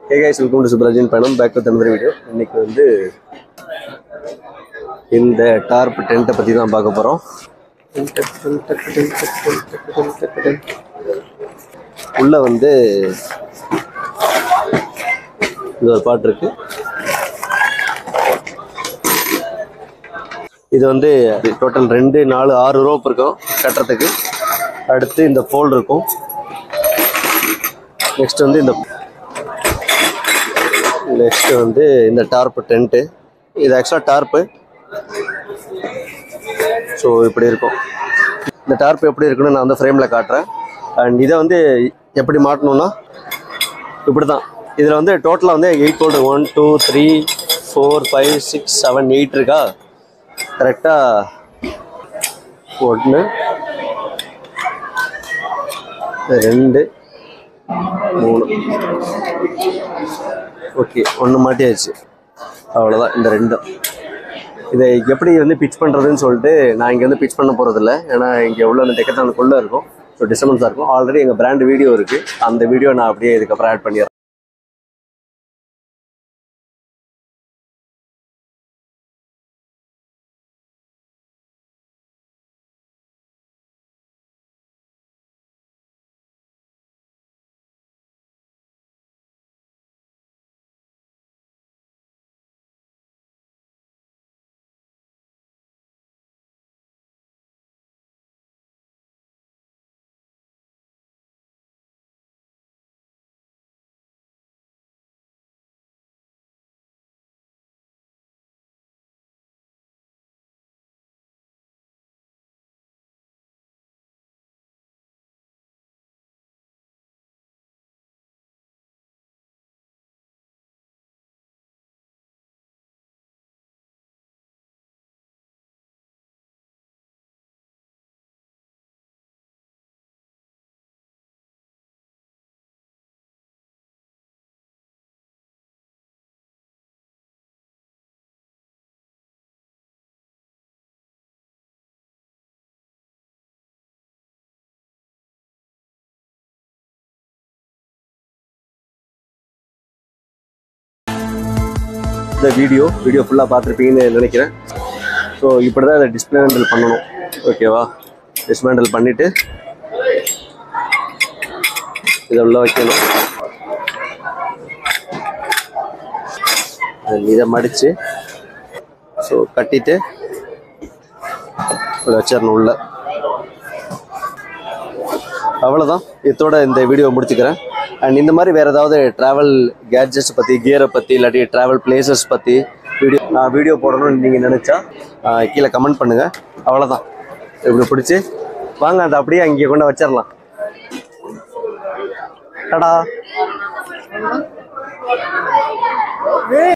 hey guys welcome to சுப்ராஜின் பயணம் back with another video இன்னைக்கு வந்து இந்த டார்ப் டென்ட்டை பற்றி தான் பார்க்க போகிறோம் உள்ள வந்து இது ஒரு பாட்டு இருக்கு இது வந்து டோட்டல் ரெண்டு நாலு ஆறு ரோப் இருக்கும் கட்டுறதுக்கு அடுத்து இந்த போல் இருக்கும் நெக்ஸ்ட் வந்து இந்த நெக்ஸ்ட் வந்து இந்த டார்ப் டென்ட்டு இது ஆக்சுவலாக டார்ப்பு ஸோ இப்படி இருக்கும் இந்த டார்ப் எப்படி இருக்குன்னு நான் வந்து ஃப்ரேமில் காட்டுறேன் அண்ட் இதை வந்து எப்படி மாட்டணும்னா இப்படி தான் இதில் வந்து டோட்டலாக வந்து eight bolt one two three four five six seven eight இருக்கா கரெக்டாக ஒன்று ரெண்டு மூணு ஓகே ஒன்று மாட்டியாச்சு அவ்வளோதான் இந்த ரெண்டும் இதை எப்படி வந்து பிச் பண்ணுறதுன்னு சொல்லிட்டு நான் இங்கே வந்து பிச் பண்ண போகிறதில்ல ஏன்னா இங்கே உள்ள அந்த டெக்கத்தானுக்குள்ளே இருக்கும் ஸோ டிஸ்டர்பன்ஸாக இருக்கும் ஆல்ரெடி எங்கள் பிராண்ட் வீடியோ இருக்குது அந்த வீடியோ நான் அப்படியே இதுக்கப்புறம் ஆட் பண்ணிடுறேன் இந்த வீடியோ வீடியோ ஃபுல்லாக பார்த்துருப்பீங்கன்னு நினைக்கிறேன் ஸோ இப்படி தான் இதை டிஸ்மேண்டில் பண்ணணும் ஓகேவா டிஸ்மேண்டில் பண்ணிவிட்டு இதை உள்ள வைக்கணும் And இதை மடித்து ஸோ கட்டிட்டு இதை வச்சிடணும் உள்ள அவ்வளோதான் இதோட இந்த வீடியோ முடிச்சுக்கிறேன் அண்ட் இந்த மாதிரி வேறு ஏதாவது ட்ராவல் கேட்ஜெட்ஸ் பற்றி கியரை பற்றி இல்லாட்டி ட்ராவல் பிளேசஸ் பற்றி வீடியோ நான் வீடியோ போடணும்னு நீங்கள் நினச்சா ஆஹ் கீழே கமெண்ட் பண்ணுங்கள் அவ்வளோதான் இப்படி பிடிச்சி வாங்க அதை அப்படியே அங்கே கொண்டு வச்சிடலாம் டடா